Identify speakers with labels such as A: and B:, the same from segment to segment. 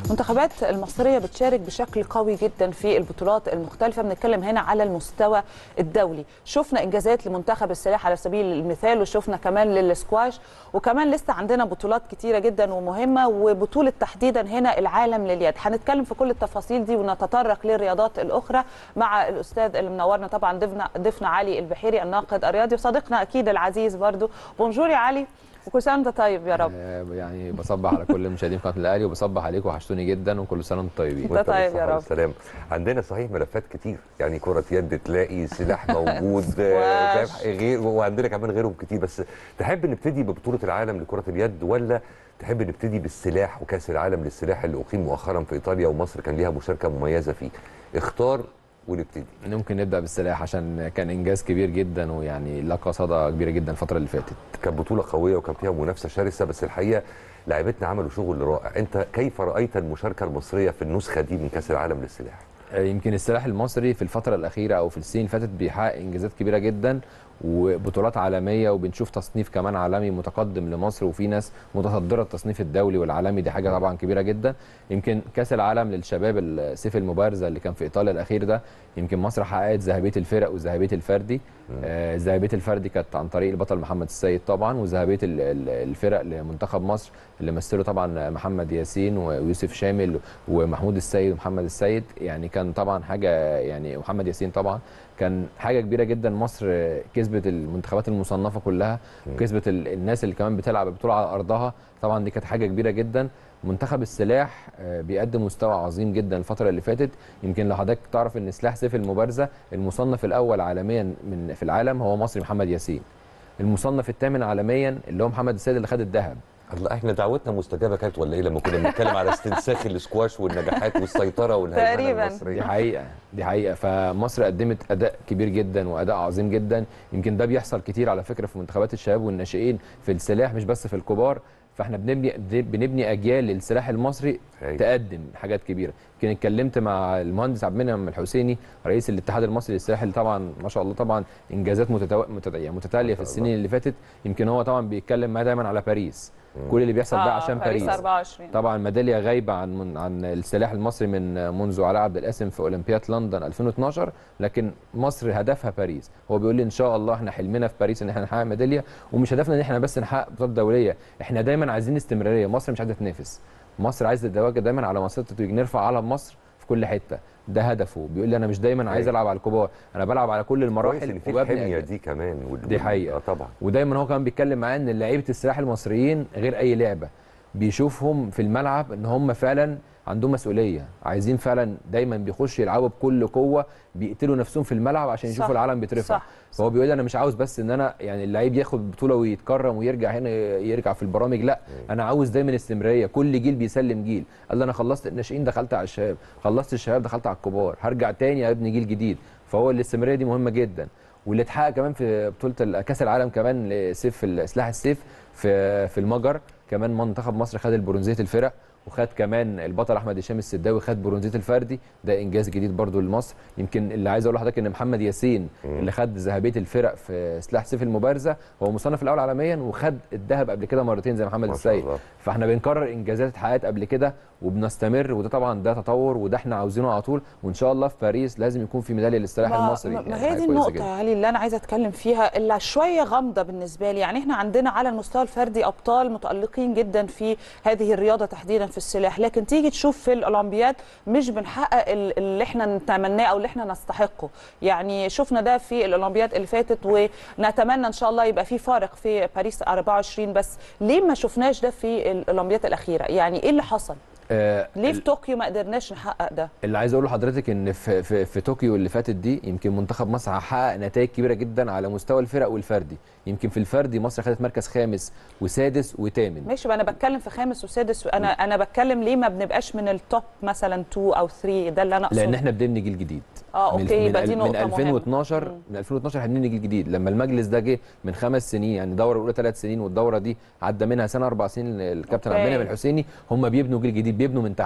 A: المنتخبات المصريه بتشارك بشكل قوي جدا في البطولات المختلفه بنتكلم هنا على المستوى الدولي شفنا انجازات لمنتخب السلاح على سبيل المثال وشفنا كمان للسكواش وكمان لسه عندنا بطولات كتيره جدا ومهمه وبطوله تحديدا هنا العالم لليد هنتكلم في كل التفاصيل دي ونتطرق للرياضات الاخرى مع الاستاذ اللي منورنا طبعا ضيفنا ضيفنا علي البحيري الناقد الرياضي وصديقنا اكيد العزيز برضو بونجور يا علي وكل سنه وانت طيب يا رب
B: آه، يعني بصبح على كل مشاهدين قناه الاهلي وبصبح عليكم وحشتوني جدا وكل سنه وانتم طيبين
A: أنت
C: وأنت
A: طيب يا
C: بالصحة
A: رب.
C: والسلامة عندنا صحيح ملفات كتير يعني كرة يد تلاقي سلاح موجود آه،
A: سكواش.
C: فاهم؟ غير وعندنا كمان غيرهم كتير بس تحب نبتدي ببطولة العالم لكرة اليد ولا تحب نبتدي بالسلاح وكأس العالم للسلاح اللي أقيم مؤخرا في إيطاليا ومصر كان ليها مشاركة مميزة فيه اختار ونبتدي
B: ممكن نبدا بالسلاح عشان كان انجاز كبير جدا ويعني لقى صدى كبيره جدا الفتره اللي فاتت
C: كانت بطولة قوية وكان فيها منافسة شرسة بس الحقيقة لاعبتنا عملوا شغل رائع انت كيف رأيت المشاركة المصرية في النسخة دي من كأس العالم للسلاح
B: آه، يمكن السلاح المصري في الفتره الاخيره او في السنين اللي فاتت بيحقق انجازات كبيره جدا وبطولات عالميه وبنشوف تصنيف كمان عالمي متقدم لمصر وفي ناس متصدره التصنيف الدولي والعالمي دي حاجه طبعا كبيره جدا يمكن كاس العالم للشباب السيف المبارزه اللي كان في ايطاليا الاخير ده يمكن مصر حققت ذهبيه الفرق وذهبيه الفردي آه، ذهبيه الفردي كانت عن طريق البطل محمد السيد طبعا وذهبيه ال- ال- الفرق لمنتخب مصر اللي مثله طبعا محمد ياسين ويوسف شامل ومحمود السيد ومحمد السيد يعني كان طبعا حاجه يعني محمد ياسين طبعا كان حاجه كبيره جدا مصر كسبت المنتخبات المصنفه كلها وكسبت ال- الناس اللي كمان بتلعب البطوله على ارضها طبعا دي كانت حاجه كبيره جدا منتخب السلاح آه، بيقدم مستوى عظيم جدا الفتره اللي فاتت يمكن لو حضرتك تعرف ان سلاح سيف المبارزه المصنف الاول عالميا من في العالم هو مصري محمد ياسين المصنف الثامن عالميا اللي هو محمد السيد اللي خد الذهب
C: الله احنا دعوتنا مستجابه كانت ولا ايه لما كنا بنتكلم على استنساخ الاسكواش والنجاحات والسيطره والهيمنه
A: تقريباً.
B: دي
C: المصريه
B: حقيقه دي حقيقه فمصر قدمت اداء كبير جدا واداء عظيم جدا يمكن ده بيحصل كتير على فكره في منتخبات الشباب والناشئين في السلاح مش بس في الكبار فاحنا بنبني بنبني اجيال للسلاح المصري
C: أيوة.
B: تقدم حاجات كبيره يمكن اتكلمت مع المهندس عبد المنعم الحسيني رئيس الاتحاد المصري للسلاح اللي طبعا ما شاء الله طبعا انجازات متتو... متت... يعني متتاليه في
C: ما شاء
B: السنين اللي فاتت يمكن هو طبعا بيتكلم معايا دايما على باريس كل اللي بيحصل ده عشان باريس
A: 24
B: طبعا ميداليه غايبه عن من عن السلاح المصري من منذ علاء عبد القاسم في اولمبياد لندن 2012 لكن مصر هدفها باريس هو بيقول لي ان شاء الله احنا حلمنا في باريس ان احنا نحقق ميداليه ومش هدفنا ان احنا بس نحقق بطولات دوليه احنا دايما عايزين استمراريه مصر مش عايزه تنافس مصر عايزه تتواجد دايما على مسار التتويج نرفع علم مصر في كل حته ده هدفه بيقول لي انا مش دايما عايز
C: أيوة.
B: العب على الكبار انا بلعب على كل
C: كويس
B: المراحل
C: ان في
B: وببني
C: الحميه
B: أجيال.
C: دي كمان وال-
B: دي حقيقة.
C: اه طبعا
B: ودايما هو كمان بيتكلم معايا ان لعيبه السلاح المصريين غير اي لعبه بيشوفهم في الملعب ان هم فعلا عندهم مسؤوليه عايزين فعلا دايما بيخشوا يلعبوا بكل قوه بيقتلوا نفسهم في الملعب عشان يشوفوا
A: صح.
B: العالم بيترفع
A: صح.
B: فهو بيقول لي انا مش عاوز بس ان انا يعني اللعيب ياخد بطوله ويتكرم ويرجع هنا يرجع في البرامج لا انا عاوز دايما استمراريه كل جيل بيسلم جيل قال لي انا خلصت الناشئين دخلت على الشباب خلصت الشباب دخلت على الكبار هرجع تاني ابني جيل جديد فهو الاستمراريه دي مهمه جدا واللي اتحقق كمان في بطوله كاس العالم كمان لسيف سلاح السيف في في المجر كمان منتخب مصر خد البرونزيه الفرق وخد كمان البطل احمد هشام السداوي خد برونزيه الفردي ده انجاز جديد برضو لمصر يمكن اللي عايز اقول لحضرتك ان محمد ياسين اللي خد ذهبيه الفرق في سلاح سيف المبارزه هو مصنف الاول عالميا وخد الذهب قبل كده مرتين زي محمد
C: ما شاء
B: السيد
C: الله.
B: فاحنا بنكرر انجازات اتحققت قبل كده وبنستمر وده طبعا ده تطور وده احنا عاوزينه على طول وان شاء الله في باريس لازم يكون في ميداليه للسلاح
A: ما-
B: المصري
A: ما ما
B: يعني
A: هي
B: حاجة
A: دي
B: كويسة
A: النقطة
B: جدا.
A: يا علي اللي أنا عايزة أتكلم فيها اللي شوية غامضة بالنسبة لي يعني إحنا عندنا على المستوى الفردي أبطال متألقين جدا في هذه الرياضة تحديدا في السلاح لكن تيجي تشوف في الأولمبياد مش بنحقق ال- اللي إحنا نتمناه أو اللي إحنا نستحقه يعني شفنا ده في الأولمبياد اللي فاتت ونتمنى إن شاء الله يبقى في فارق في باريس 24 بس ليه ما شفناش ده في الأولمبياد الأخيرة يعني إيه اللي حصل
B: آه،
A: ليه في طوكيو ما قدرناش نحقق ده
B: اللي عايز اقوله لحضرتك ان في, في, في طوكيو اللي فاتت دي يمكن منتخب مصر حقق نتائج كبيره جدا على مستوى الفرق والفردي يمكن في الفردي مصر خدت مركز خامس وسادس وثامن
A: ماشي ما انا بتكلم في خامس وسادس انا انا بتكلم ليه ما بنبقاش من التوب مثلا 2 او 3 ده اللي انا اقصده
B: لان احنا بنبني جيل جديد
A: اه
B: من-
A: اوكي
B: من,
A: يبقى دي
B: ال-
A: نقطه
B: من
A: مهمة.
B: 2012
A: مم.
B: من 2012 احنا بنبني جيل جديد لما المجلس ده جه من خمس سنين يعني الدوره الاولى ثلاث سنين والدوره دي عدى منها سنه اربع سنين الكابتن
A: أوكي.
B: عبد المنعم الحسيني هم بيبنوا جيل جديد بيبنوا من تحت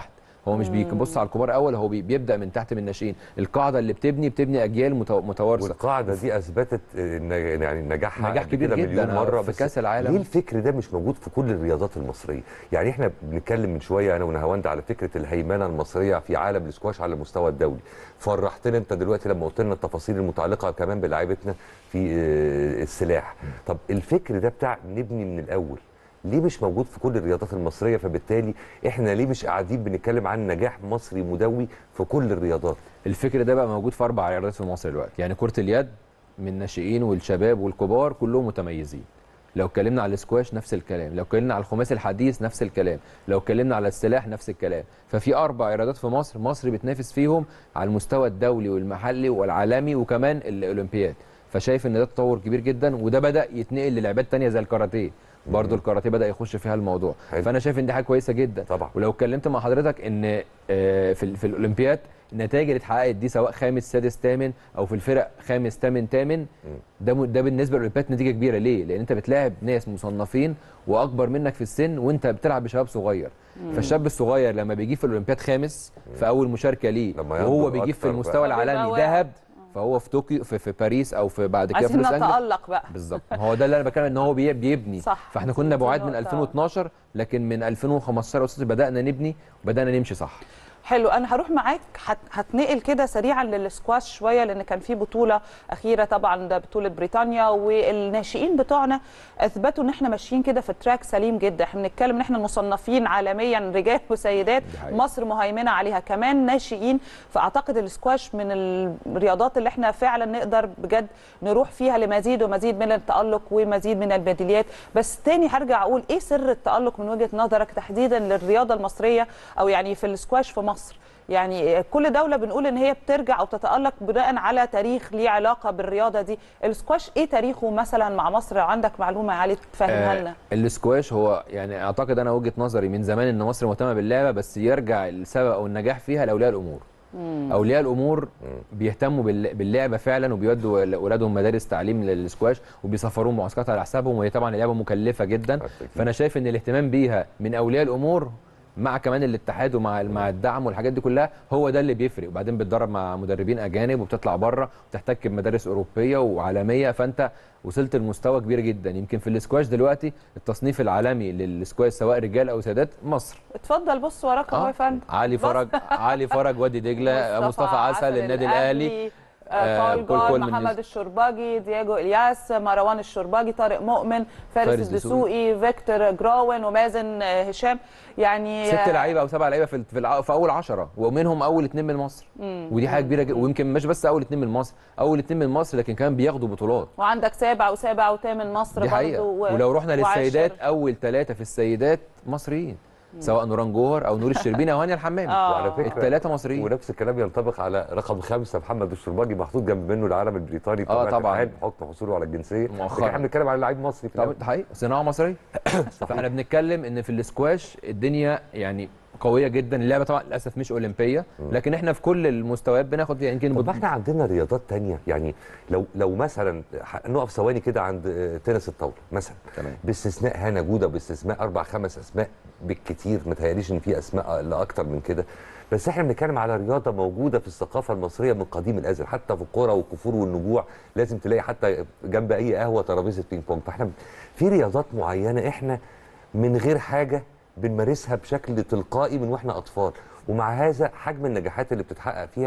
B: هو مش بيبص على الكبار اول هو بي- بيبدا من تحت من الناشئين القاعده اللي بتبني بتبني اجيال متو- متوارثه
C: والقاعده دي اثبتت إن- يعني نجاحها
B: نجاح
C: قبل
B: كبير
C: كده
B: جداً
C: مليون مره
B: في
C: بس
B: كأس العالم.
C: ليه الفكر ده مش موجود في كل الرياضات المصريه يعني احنا بنتكلم من شويه انا ونهاوند على فكره الهيمنه المصريه في عالم الاسكواش على المستوى الدولي فرحتنا انت دلوقتي لما قلت لنا التفاصيل المتعلقه كمان بلعيبتنا في آه، السلاح طب الفكر ده بتاع نبني من الاول ليه مش موجود في كل الرياضات المصريه فبالتالي احنا ليه مش قاعدين بنتكلم عن نجاح مصري مدوي في كل الرياضات
B: الفكر ده بقى موجود في اربع رياضات في مصر دلوقتي يعني كره اليد من الناشئين والشباب والكبار كلهم متميزين لو اتكلمنا على الاسكواش نفس الكلام لو اتكلمنا على الخماسي الحديث نفس الكلام لو اتكلمنا على السلاح نفس الكلام ففي اربع رياضات في مصر مصر بتنافس فيهم على المستوى الدولي والمحلي والعالمي وكمان الاولمبياد فشايف ان ده تطور كبير جدا وده بدا يتنقل للعبات تانية زي الكاراتيه برضه الكاراتيه بدا يخش فيها الموضوع
C: حلو.
B: فانا شايف ان دي حاجه كويسه جدا
C: طبعا.
B: ولو اتكلمت مع حضرتك ان آه، في ال- في الاولمبياد النتائج اللي اتحققت دي سواء خامس سادس ثامن او في الفرق خامس ثامن ثامن ده م- ده بالنسبه للاولمبياد نتيجه كبيره ليه؟ لان انت بتلاعب ناس مصنفين واكبر منك في السن وانت بتلعب بشباب صغير فالشاب الصغير لما بيجيب في الاولمبياد خامس في اول مشاركه ليه
C: لما
B: وهو
C: ينضج
B: بيجيب في
C: أكتر
B: المستوى
A: بقى.
B: العالمي
A: بيبقى
B: ذهب فهو في طوكيو في, في باريس او في بعد كده في
A: عايزين
B: لوس أنجلوس.
A: نتالق بقى
B: بالظبط ما هو ده اللي انا بتكلم ان هو بي- بيبني
A: صح.
B: فاحنا
A: دي-
B: كنا
A: دي
B: بعاد من
A: نقطة.
B: 2012 لكن من 2015 يا استاذ بدانا نبني وبدانا نمشي صح
A: حلو انا هروح معاك هت- هتنقل كده سريعا للسكواش شويه لان كان في بطوله اخيره طبعا ده بطوله بريطانيا والناشئين بتوعنا اثبتوا ان احنا ماشيين كده في تراك سليم جدا احنا بنتكلم ان احنا مصنفين عالميا رجال وسيدات
B: دي حقيقة.
A: مصر مهيمنه عليها كمان ناشئين فاعتقد السكواش من الرياضات اللي احنا فعلا نقدر بجد نروح فيها لمزيد ومزيد من التالق ومزيد من الميداليات بس تاني هرجع اقول ايه سر التالق من وجهه نظرك تحديدا للرياضه المصريه او يعني في السكواش في مصر يعني كل دوله بنقول ان هي بترجع او تتالق بناء على تاريخ ليه علاقه بالرياضه دي السكواش ايه تاريخه مثلا مع مصر عندك معلومه يا علي تفهمها لنا
B: آه السكواش هو يعني اعتقد انا وجهه نظري من زمان ان مصر مهتمه باللعبه بس يرجع السبب او النجاح فيها لاولياء الامور اولياء الامور بيهتموا بال- باللعبه فعلا وبيودوا اولادهم مدارس تعليم للسكواش وبيسفروهم معسكرات على حسابهم وهي طبعا اللعبه مكلفه جدا
C: أكيد.
B: فانا شايف ان الاهتمام بيها من اولياء الامور مع كمان الاتحاد ومع مع الدعم والحاجات دي كلها هو ده اللي بيفرق وبعدين بتدرب مع مدربين اجانب وبتطلع بره وتحتك بمدارس اوروبيه وعالميه فانت وصلت لمستوى كبير جدا يمكن في الاسكواش دلوقتي التصنيف العالمي للسكواش سواء رجال او سيدات مصر
A: اتفضل بص وراك اهو يا فندم
B: علي
A: بص.
B: فرج علي فرج وادي دجله مصطفى عسل النادي الاهلي
A: آه،
B: آه،
A: بول
B: كول
A: جول
B: كول من
A: محمد الشرباجي دياجو الياس مروان الشرباجي طارق مؤمن فارس,
B: فارس
A: الدسوقي فيكتور جراون ومازن آه، هشام يعني
B: ست
A: آه،
B: لعيبه او سبع لعيبه في في, الع- في اول عشرة ومنهم اول اتنين من مصر ودي حاجه كبيره جدا ويمكن مش بس اول اتنين من مصر اول اتنين من مصر لكن كمان بياخدوا بطولات
A: وعندك سابع وسابع وثامن مصر
B: دي
A: برضه
B: حقيقه
A: و-
B: ولو رحنا
A: وعاشر.
B: للسيدات اول ثلاثه في السيدات مصريين سواء نوران جوهر او نور الشربيني او هانيا الحمامي
A: آه.
C: وعلى فكره
B: الثلاثه مصريين
C: ونفس الكلام ينطبق على رقم خمسه محمد الشرباجي محطوط جنب منه العالم البريطاني بتاع
B: آه، طبعاً.
C: الاتحاد بحكم حصوله على الجنسيه
B: مؤخراً.
C: لكن احنا بنتكلم على لعيب مصري في
B: طب
C: الأول.
B: ده حقيقي صناعه مصريه فاحنا بنتكلم ان في الاسكواش الدنيا يعني قويه جدا اللعبه طبعا للاسف مش اولمبيه لكن احنا في كل المستويات بناخد فيها يمكن
C: طب
B: بط-
C: احنا عندنا رياضات تانية يعني لو لو مثلا ح- نقف ثواني كده عند آه، تنس الطاوله مثلا
B: تمام.
C: باستثناء هنا جوده باستثناء اربع خمس اسماء بالكتير متهيأليش ان في اسماء لاكتر من كده بس احنا بنتكلم على رياضه موجوده في الثقافه المصريه من قديم الازل حتى في القرى والكفور والنجوع لازم تلاقي حتى جنب اي قهوه ترابيزه بينج بونج فاحنا في رياضات معينه احنا من غير حاجه بنمارسها بشكل تلقائي من واحنا اطفال ومع هذا حجم النجاحات اللي بتتحقق فيها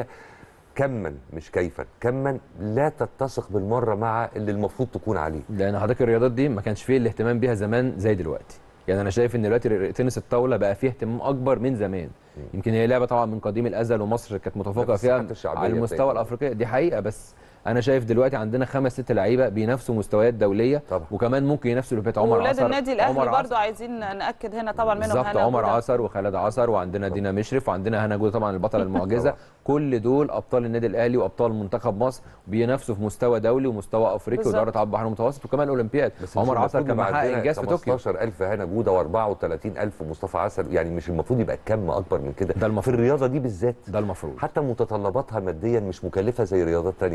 C: كما مش كيفا كما لا تتسق بالمره مع اللي المفروض تكون عليه
B: لان حضرتك الرياضات دي ما كانش فيه الاهتمام بيها زمان زي دلوقتي يعني انا شايف ان دلوقتي ر- تنس الطاوله بقى فيه اهتمام اكبر من زمان يمكن هي لعبه طبعا من قديم الازل ومصر كانت متفوقه
C: بس
B: فيها
C: حتى الشعبية
B: على المستوى
C: بتاعتها.
B: الافريقي دي حقيقه بس انا شايف دلوقتي عندنا خمس ست لعيبه بينافسوا مستويات دوليه
C: طبعا.
B: وكمان ممكن ينافسوا الاولمبياد عمر
A: وولاد
B: عصر
A: النادي الاهلي
B: عمر
A: برضو
B: عصر.
A: عايزين ناكد هنا طبعا منهم
B: بالظبط
A: هنا
B: عمر
A: جودة.
B: عصر وخالد عصر وعندنا دينا مشرف وعندنا هنا جوده طبعا البطله المعجزه
C: طبعا.
B: كل دول ابطال النادي الاهلي وابطال منتخب مصر بينافسوا في مستوى دولي ومستوى افريقي
A: بالظبط.
B: ودوري ابطال البحر المتوسط وكمان اولمبياد
C: بس
B: عمر
C: مش
B: عصر
C: المفروض
B: كان
C: يبقى
B: محقق
C: عندنا
B: انجاز في طوكيو
C: 15000 هنا جوده و34000 مصطفى عسل يعني مش المفروض يبقى الكم اكبر من كده
B: ده المفروض.
C: في الرياضه دي بالذات
B: ده المفروض
C: حتى متطلباتها ماديا مش مكلفه زي رياضات تانية ده اللي عايز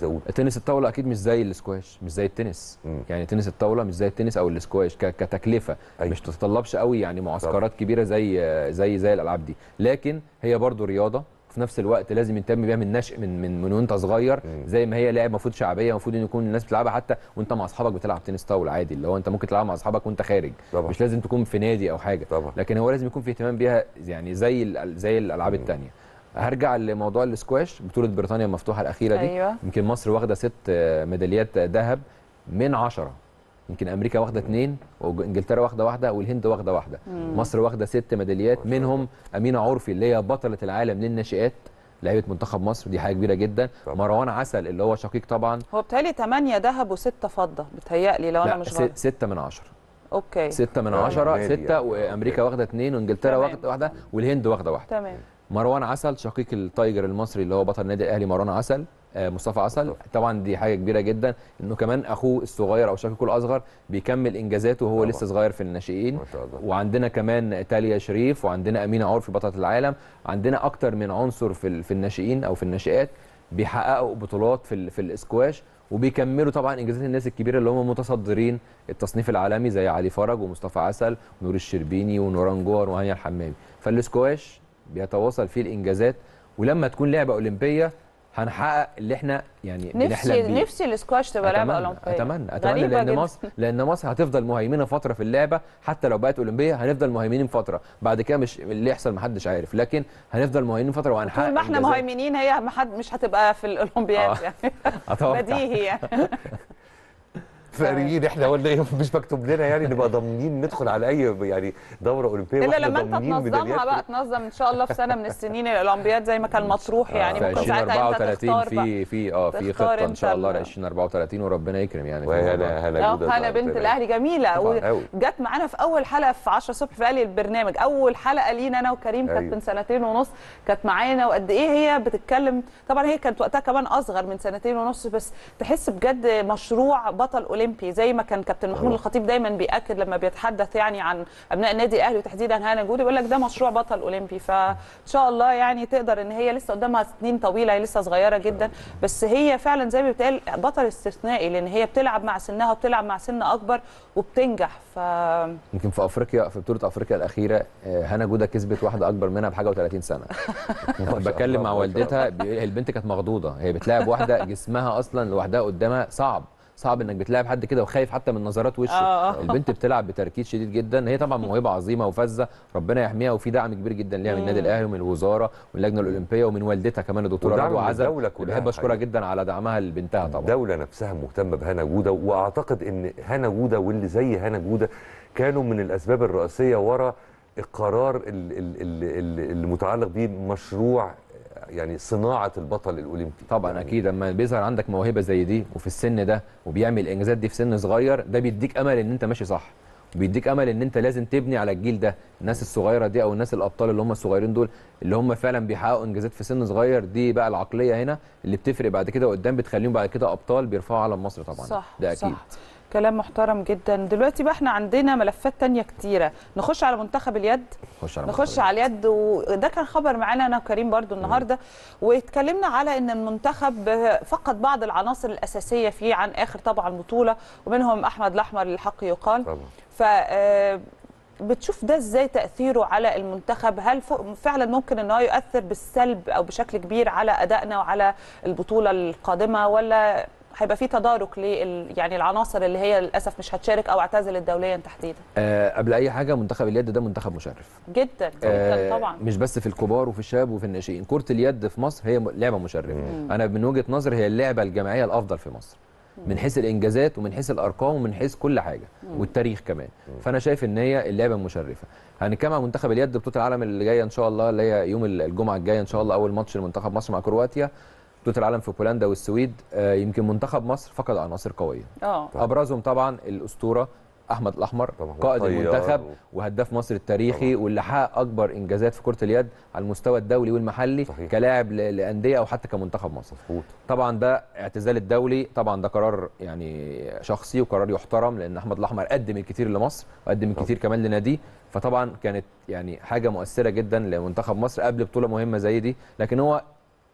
C: اقول
B: تنس الطاوله اكيد مش زي الاسكواش مش زي التنس
C: مم.
B: يعني تنس الطاوله مش زي التنس او الاسكواش ك- كتكلفه
C: أيوة.
B: مش تتطلبش قوي يعني معسكرات كبيره زي زي زي الالعاب دي لكن هي برضو رياضه في نفس الوقت لازم يهتم بيها من نشء من من من وانت صغير
C: مم.
B: زي ما هي لعبه المفروض شعبيه المفروض ان يكون الناس بتلعبها حتى وانت مع اصحابك بتلعب تنس طاوله عادي اللي هو انت ممكن تلعب مع اصحابك وانت خارج
C: طبعا.
B: مش لازم تكون في نادي او حاجه
C: طبعا.
B: لكن هو لازم يكون في اهتمام بيها يعني زي ال- زي الالعاب الثانيه هرجع لموضوع الاسكواش بطوله بريطانيا المفتوحه الاخيره دي
A: أيوة.
B: يمكن مصر واخده ست آه، ميداليات ذهب من عشرة يمكن امريكا واخده اثنين وانجلترا واخده واحده والهند واخده واحده مصر واخده ست ميداليات منهم امينه عرفي اللي هي بطله العالم للناشئات لعيبه منتخب مصر دي حاجه كبيره جدا
C: طبعا.
B: مروان عسل اللي هو شقيق طبعا
A: هو بتهيألي 8 ذهب وستة فضة بتهيألي لو أنا
B: لا
A: مش
B: س-
A: غلط
B: ستة من عشرة
A: أوكي
B: ستة من
C: آه،
B: عشرة
C: نادي
B: ستة
C: يعني.
B: وامريكا
C: أوكي.
B: واخده اثنين وانجلترا
A: تمام.
B: واخده واحده والهند واخده واحده
A: تمام
B: مروان عسل شقيق التايجر المصري اللي هو بطل النادي الاهلي مروان عسل آه، مصطفى عسل
C: مصطفى.
B: طبعا دي حاجه كبيره جدا انه كمان اخوه الصغير او شقيقه الاصغر بيكمل انجازاته وهو
C: طبعا.
B: لسه صغير في الناشئين
C: ما شاء الله
B: وعندنا كمان تاليا شريف وعندنا امينه عرفي بطله العالم عندنا اكتر من عنصر في ال- في الناشئين او في الناشئات بيحققوا بطولات في ال- في الاسكواش وبيكملوا طبعا انجازات الناس الكبيره اللي هم متصدرين التصنيف العالمي زي علي فرج ومصطفى عسل ونور الشربيني ونوران جوهر وهانيا الحمامي فالاسكواش بيتواصل فيه الانجازات ولما تكون لعبه اولمبيه هنحقق اللي احنا يعني بنحلم
A: نفسي
B: بيه
A: نفسي الاسكواش تبقى لعبة
B: اتمنى
A: أولمبية
B: اتمنى اتمنى
A: غريبة
B: لان
A: جداً.
B: مصر لان مصر هتفضل مهيمنه فتره في اللعبه حتى لو بقت اولمبيه هنفضل مهيمنين فتره بعد كده مش اللي يحصل محدش عارف لكن هنفضل مهيمنين فتره وهنحقق
A: طول ما احنا
B: إنجازات.
A: مهيمنين هي ما حد مش هتبقى في الاولمبياد
B: آه.
A: يعني
B: أتوقع.
A: بديهي يعني
C: فقريين احنا ولا ايه مش مكتوب لنا يعني نبقى ضامنين ندخل على اي يعني دوره اولمبيه
A: الا
C: واحنا
A: لما انت
C: ضامنين
A: تنظمها
C: ميداليات
A: بقى تنظم ان شاء الله في سنه من السنين الاولمبياد زي ما كان مطروح يعني
B: في
A: ممكن
B: 20
A: ساعتها انت
B: 34
A: تختار بقى
B: في في اه في
A: تختار
B: خطه ان
A: أنت
B: شاء الله ل
A: ال-
B: 20 34 وربنا يكرم يعني في الموضوع.
C: وهلا هلا
A: اه
C: جودة
A: هلا بنت
C: طبعاً.
A: الاهلي جميله
C: طبعاً أوي.
A: وجت معانا في اول حلقه في 10 الصبح في اهلي البرنامج اول حلقه لينا انا وكريم كانت
C: أيوة.
A: من سنتين ونص كانت معانا وقد ايه هي بتتكلم طبعا هي كانت وقتها كمان اصغر من سنتين ونص بس تحس بجد مشروع بطل اولمبي زي ما كان كابتن محمود
C: طبعاً.
A: الخطيب دايما بياكد لما بيتحدث يعني عن ابناء النادي الاهلي وتحديدا هانا جودي بيقول لك ده مشروع بطل اولمبي فان شاء الله يعني تقدر ان هي لسه قدامها سنين طويله هي لسه صغيره جدا بس هي فعلا زي ما بتقال بطل استثنائي لان هي بتلعب مع سنها وبتلعب مع سن اكبر وبتنجح ف
B: يمكن في افريقيا في بطوله افريقيا الاخيره آه، هنا جوده كسبت واحده اكبر منها بحاجه و30 سنه
C: شاء
B: بتكلم
C: الله،
B: مع
C: ما شاء
B: والدتها بي- البنت كانت مخضوضه هي بتلاعب واحده جسمها اصلا لوحدها قدامها صعب صعب انك بتلاعب حد كده وخايف حتى من نظرات وشه
A: آه.
B: البنت بتلعب بتركيز شديد جدا هي طبعا موهبه عظيمه وفذه ربنا يحميها وفي دعم كبير جدا ليها من النادي الاهلي ومن الوزاره واللجنه الاولمبيه ومن والدتها كمان الدكتوره
C: ودعم
B: رضوى
C: من
B: عزب
C: الدولة
B: اللي
C: كلها
B: بحب اشكرها
C: حقيقي.
B: جدا على دعمها لبنتها طبعا
C: الدولة نفسها مهتمة بهنا جودة وأعتقد إن هنا جودة واللي زي هنا جودة كانوا من الأسباب الرئيسية وراء القرار ال- ال- ال- ال- المتعلق بمشروع يعني صناعة البطل الأولمبي
B: طبعا
C: يعني
B: اكيد اما بيظهر عندك موهبه زي دي وفي السن ده وبيعمل الانجازات دي في سن صغير ده بيديك امل ان انت ماشي صح وبيديك امل ان انت لازم تبني على الجيل ده الناس الصغيره دي او الناس الابطال اللي هم الصغيرين دول اللي هم فعلا بيحققوا انجازات في سن صغير دي بقى العقليه هنا اللي بتفرق بعد كده قدام بتخليهم بعد كده ابطال بيرفعوا علم مصر طبعا
A: صح
B: ده اكيد
A: صح. كلام محترم جدا دلوقتي بقى احنا عندنا ملفات تانية كتيرة نخش على منتخب اليد
B: خش على
A: نخش
B: منتخب
A: على اليد وده كان خبر معانا انا وكريم برضو النهارده واتكلمنا على ان المنتخب فقد بعض العناصر الاساسيه فيه عن اخر طبعا بطوله ومنهم احمد الاحمر للحق يقال
C: طبعا
A: ف آه، بتشوف ده ازاي تاثيره على المنتخب هل ف- فعلا ممكن ان هو يؤثر بالسلب او بشكل كبير على ادائنا وعلى البطوله القادمه ولا هيبقى في تدارك لل يعني العناصر اللي هي للاسف مش هتشارك او اعتزلت دوليا تحديدا
B: آه قبل اي حاجه منتخب اليد ده منتخب مشرف
A: جدا جدا
B: آه،
A: طبعا
B: مش بس في الكبار وفي الشباب وفي الناشئين كرة اليد في مصر هي م- لعبة مشرفة أنا من وجهة نظري هي اللعبة الجماعية الأفضل في مصر من حيث الإنجازات ومن حيث الأرقام ومن حيث كل حاجة والتاريخ كمان فأنا شايف إن هي اللعبة المشرفة هنتكلم عن منتخب اليد بطولة العالم اللي جاية إن شاء الله اللي هي يوم ال- الجمعة الجاية إن شاء الله أول ماتش لمنتخب مصر مع كرواتيا بطولة العالم في بولندا والسويد آه، يمكن منتخب مصر فقد عناصر قوية
A: اه
C: طبعاً.
B: ابرزهم طبعا الاسطوره احمد الاحمر
C: طبعاً،
B: قائد
C: والطيار
B: المنتخب
C: و-
B: وهداف مصر التاريخي واللي حقق اكبر انجازات في كره اليد على المستوى الدولي والمحلي
C: صحيح.
B: كلاعب ل- لانديه او حتى كمنتخب مصر
C: مظبوط
B: طبعا ده اعتزال الدولي طبعا ده قرار يعني شخصي وقرار يحترم لان احمد الاحمر قدم الكثير لمصر وقدم الكثير كمان لناديه فطبعا كانت يعني حاجه مؤثره جدا لمنتخب مصر قبل بطوله مهمه زي دي لكن هو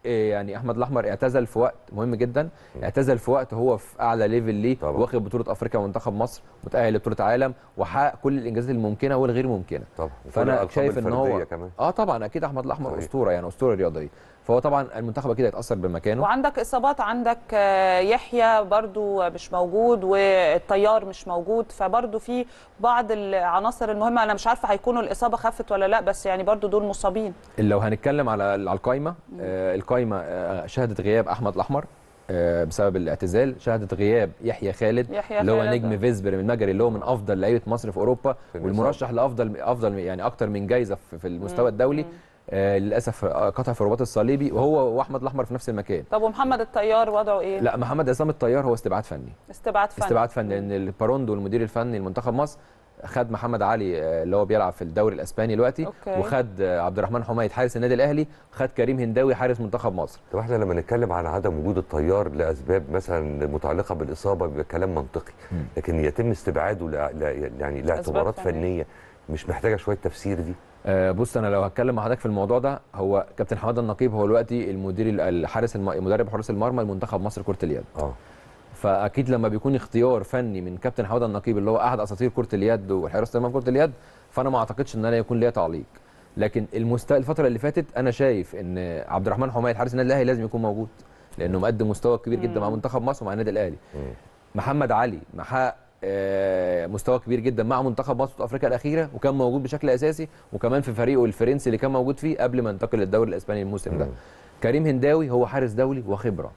B: إيه يعني احمد الاحمر اعتزل في وقت مهم جدا اعتزل في وقت هو في اعلى ليفل ليه
C: طبعا.
B: واخد بطوله افريقيا ومنتخب مصر متاهل لبطوله عالم وحقق كل الانجازات الممكنه والغير ممكنه
C: طبعا وكل
B: فانا
C: الألقاب
B: شايف ان هو
C: الفردية كمان.
B: اه طبعا اكيد احمد الاحمر
C: صحيح.
B: اسطوره يعني اسطوره رياضيه فهو طبعا المنتخب اكيد هيتاثر بمكانه
A: وعندك اصابات عندك آه، يحيى برضو مش موجود والطيار مش موجود فبرضو في بعض العناصر المهمه انا مش عارفه هيكونوا الاصابه خفت ولا لا بس يعني برضو دول مصابين
B: لو هنتكلم على على القايمه آه القايمه آه شهدت غياب احمد الاحمر آه بسبب الاعتزال شهدت غياب يحيى خالد
A: يحيى
B: اللي هو
A: خالد.
B: نجم فيسبر من المجري اللي هو من افضل لعيبه مصر في اوروبا
C: في النظام.
B: والمرشح لافضل افضل يعني اكتر من جايزه في في المستوى الدولي آه للاسف آه، قطع في الرباط الصليبي وهو واحمد الاحمر في نفس المكان
A: طب ومحمد الطيار وضعه ايه
B: لا محمد عصام الطيار هو استبعاد فني
A: استبعاد فني
B: استبعاد فني لان الباروندو المدير الفني لمنتخب مصر خد محمد علي آه، اللي هو بيلعب في الدوري الاسباني دلوقتي
A: أوكي.
B: وخد آه، عبد الرحمن حميد حارس النادي الاهلي خد كريم هنداوي حارس منتخب مصر
C: طب احنا لما نتكلم عن عدم وجود الطيار لاسباب مثلا متعلقه بالاصابه بيبقى كلام منطقي لكن يتم استبعاده ل... ل... يعني لاعتبارات
A: فنية.
C: فنيه مش محتاجه شويه تفسير دي
B: آه، بص انا لو هتكلم مع حضرتك في الموضوع ده هو كابتن حماده النقيب هو دلوقتي المدير ال- الحارس الم... مدرب حراس المرمى لمنتخب مصر كره اليد
C: اه
B: فاكيد لما بيكون اختيار فني من كابتن حماده النقيب اللي هو احد اساطير كره اليد وحراسه المرمى كره اليد فانا ما اعتقدش ان انا يكون ليا تعليق لكن المستوى الفتره اللي فاتت انا شايف ان عبد الرحمن حميد حارس النادي الاهلي لازم يكون موجود لانه مقدم مستوى كبير جدا مع منتخب مصر ومع النادي الاهلي محمد علي محقق آه، مستوى كبير جدا مع منتخب مصر في افريقيا الاخيره وكان موجود بشكل اساسي وكمان في فريقه الفرنسي اللي كان موجود فيه قبل ما ينتقل للدوري الاسباني الموسم ده
C: مم.
B: كريم هنداوي هو حارس دولي وخبره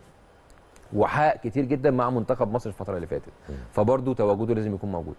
B: وحقق كتير جدا مع منتخب مصر الفتره اللي فاتت فبرضه تواجده لازم يكون موجود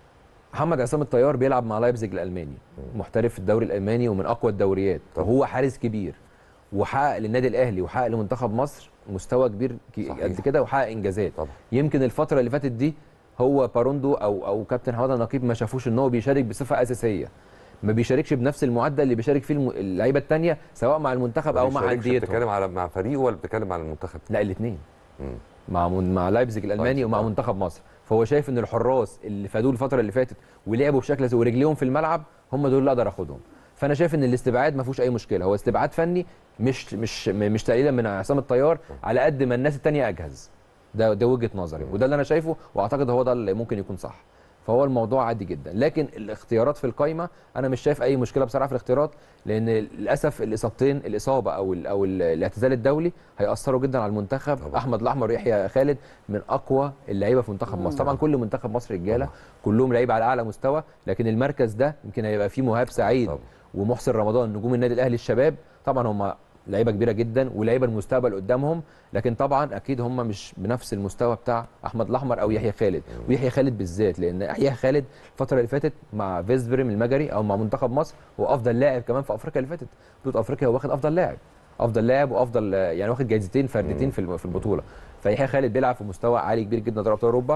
B: محمد عصام الطيار بيلعب مع لايبزيج الالماني محترف في الدوري الالماني ومن اقوى الدوريات
C: طبعا.
B: وهو حارس كبير وحقق للنادي الاهلي وحقق لمنتخب مصر مستوى كبير ك-
C: صحيح.
B: قد كده وحقق انجازات
C: طبعا
B: يمكن الفتره اللي فاتت دي هو باروندو او او كابتن حماده النقيب ما شافوش ان هو بيشارك بصفه اساسيه ما بيشاركش بنفس المعدل اللي بيشارك فيه الم- اللعيبه الثانيه سواء مع المنتخب او مع
C: بيشاركش،
B: انديتهم
C: بتتكلم على مع فريقه ولا بتتكلم على المنتخب
B: لا الاثنين
C: مم.
B: مع من مع لايبزيج الالماني
C: لايبزيج،
B: ومع
C: آه.
B: منتخب مصر فهو شايف ان الحراس اللي فادوه الفتره اللي فاتت ولعبوا بشكل اساسي ورجليهم في الملعب هم دول اللي اقدر اخدهم فانا شايف ان الاستبعاد ما فيهوش اي مشكله هو استبعاد فني مش مش م- مش تقليلا من عصام الطيار على قد ما الناس التانية اجهز ده ده وجهه نظري وده اللي انا شايفه واعتقد هو ده اللي ممكن يكون صح فهو الموضوع عادي جدا لكن الاختيارات في القايمه انا مش شايف اي مشكله بصراحه في الاختيارات لان للاسف الاصابتين الاصابه او ال او ال الاعتزال الدولي هياثروا جدا على المنتخب
C: طبعا.
B: احمد الاحمر ويحيى خالد من اقوى اللعيبه في منتخب مصر طبعا كل منتخب مصر رجاله
C: طبعا.
B: كلهم لعيبه على اعلى مستوى لكن المركز ده يمكن هيبقى فيه مهاب سعيد
C: طبعا.
B: ومحسن رمضان نجوم النادي الاهلي الشباب طبعا هم لعيبه كبيره جدا ولعيبه المستقبل قدامهم لكن طبعا اكيد هم مش بنفس المستوى بتاع احمد الاحمر او يحيى خالد ويحيى خالد بالذات لان يحيى خالد الفتره اللي فاتت مع فيسبريم المجري او مع منتخب مصر هو افضل لاعب كمان في افريقيا اللي فاتت بطوله افريقيا هو واخد افضل لاعب افضل لاعب وافضل يعني واخد جايزتين فردتين في الم- في البطوله فيحيى خالد بيلعب في مستوى عالي كبير جدا دوري ابطال اوروبا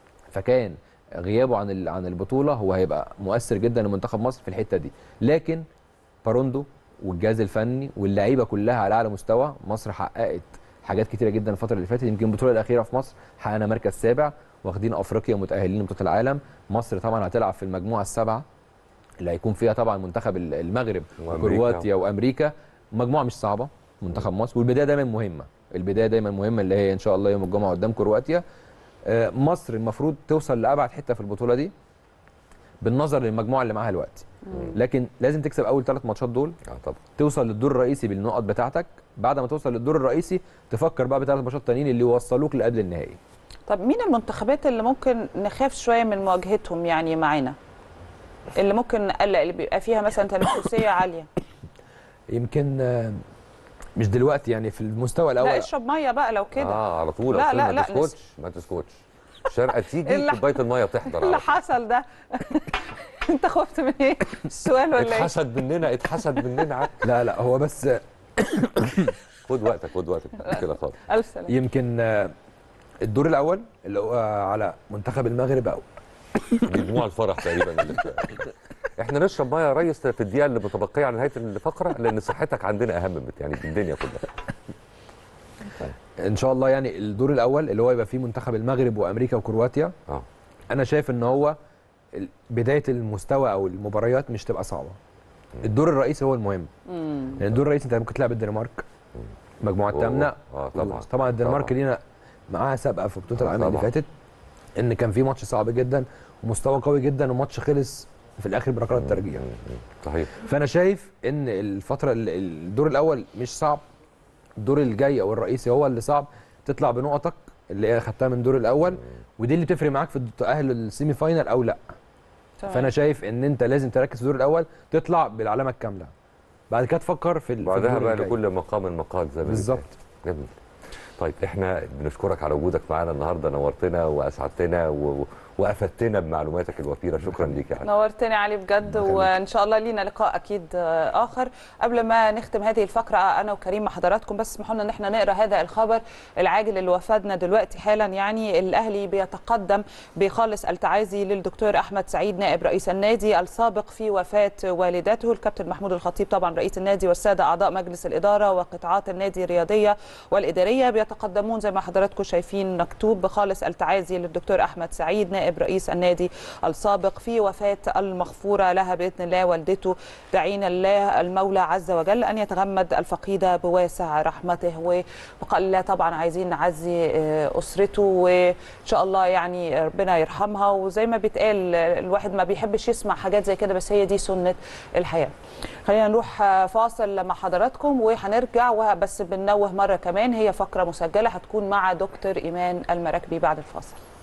B: فكان غيابه عن ال- عن البطوله هو هيبقى مؤثر جدا لمنتخب مصر في الحته دي لكن باروندو والجهاز الفني واللعيبه كلها على اعلى مستوى مصر حققت حاجات كتيره جدا الفتره اللي فاتت يمكن البطوله الاخيره في مصر حققنا مركز سابع واخدين افريقيا ومتاهلين لبطوله العالم مصر طبعا هتلعب في المجموعه السابعه اللي هيكون فيها طبعا منتخب ال- المغرب
C: وأمريكا.
B: وكرواتيا وامريكا مجموعه مش صعبه منتخب مصر والبدايه دايما مهمه البدايه دايما مهمه اللي هي ان شاء الله يوم الجمعه قدام كرواتيا آه، مصر المفروض توصل لابعد حته في البطوله دي بالنظر للمجموعه اللي معاها دلوقتي لكن لازم تكسب اول ثلاث ماتشات دول
C: اه طبعا
B: توصل للدور الرئيسي بالنقط بتاعتك بعد ما توصل للدور الرئيسي تفكر بقى بثلاث ماتشات تانيين اللي يوصلوك لقبل النهائي
A: طب مين المنتخبات اللي ممكن نخاف شويه من مواجهتهم يعني معانا اللي ممكن نقلق اللي بيبقى فيها مثلا تنافسيه عاليه
B: يمكن آه، مش دلوقتي يعني في المستوى الاول
A: لا اشرب ميه بقى لو كده
C: اه على طول
A: لا،
C: أصل
A: لا،
C: ما
A: لا،
C: تسكتش ما تسكتش شرقه تيجي
A: اللي-
C: كوبايه الميه تحضر
A: اللي
C: على طول.
A: حصل ده انت خفت من ايه السؤال ولا ايه
C: اتحسد مننا اتحسد مننا
B: لا لا هو بس آه،
C: خد وقتك خد وقتك مش كده خالص
A: الف سلامه
B: يمكن آه، الدور الاول اللي هو على منتخب المغرب او
C: دي دموع الفرح تقريبا اللي بت- احنا نشرب ميه يا ريس في الدقيقه اللي متبقيه على نهايه الفقره لان صحتك عندنا اهم من- يعني في الدنيا كلها
B: ان شاء الله يعني الدور الاول اللي هو يبقى فيه منتخب المغرب وامريكا وكرواتيا
C: اه
B: انا شايف ان هو ال- بدايه المستوى او المباريات مش تبقى صعبه الدور الرئيسي هو المهم لان الدور الرئيسي انت ممكن تلعب الدنمارك المجموعه الثامنه
C: اه طبعا
B: طبعا الدنمارك
C: طبعاً.
B: لينا معاها سابقه في بطوله العالم اللي
C: طبعاً.
B: فاتت ان كان في ماتش صعب جدا ومستوى قوي جدا وماتش خلص في الاخر بركلات ترجيح
C: صحيح
B: فانا شايف ان الفتره ال- الدور الاول مش صعب الدور الجاي او الرئيسي هو اللي صعب تطلع بنقطك اللي هي خدتها من الدور الاول ودي اللي بتفرق معاك في تاهل السيمي فاينال او لا
A: تمام.
B: فانا شايف ان انت لازم تركز في الدور الاول تطلع بالعلامه الكامله بعد كده تفكر في ال- في
C: بعدها
B: الدور
C: بقى
B: الجاي.
C: لكل مقام مقال زي ما
B: بالظبط
C: بيتقال. جميل طيب احنا بنشكرك على وجودك معانا النهارده نورتنا واسعدتنا و... وافدتنا بمعلوماتك الوفيره شكرا ليك يا علي
A: نورتني علي بجد
C: الله يخليك.
A: وان شاء الله لينا لقاء اكيد آه، اخر قبل ما نختم هذه الفقره انا وكريم مع حضراتكم بس اسمحوا لنا ان احنا نقرا هذا الخبر العاجل اللي وفدنا دلوقتي حالا يعني الاهلي بيتقدم بخالص التعازي للدكتور احمد سعيد نائب رئيس النادي السابق في وفاه والدته الكابتن محمود الخطيب طبعا رئيس النادي والساده اعضاء مجلس الاداره وقطاعات النادي الرياضيه والاداريه بيتقدمون زي ما حضراتكم شايفين مكتوب بخالص التعازي للدكتور احمد سعيد نائب رئيس النادي السابق في وفاه المغفوره لها باذن الله والدته دعينا الله المولى عز وجل ان يتغمد الفقيده بواسع رحمته وبقال الله طبعا عايزين نعزي آه، اسرته وان شاء الله يعني ربنا يرحمها وزي ما بيتقال آه، الواحد ما بيحبش يسمع حاجات زي كده بس هي دي سنه الحياه خلينا نروح آه، فاصل مع حضراتكم وهنرجع وبس بننوه مره كمان هي فقره مسجله هتكون مع دكتور ايمان المراكبي بعد الفاصل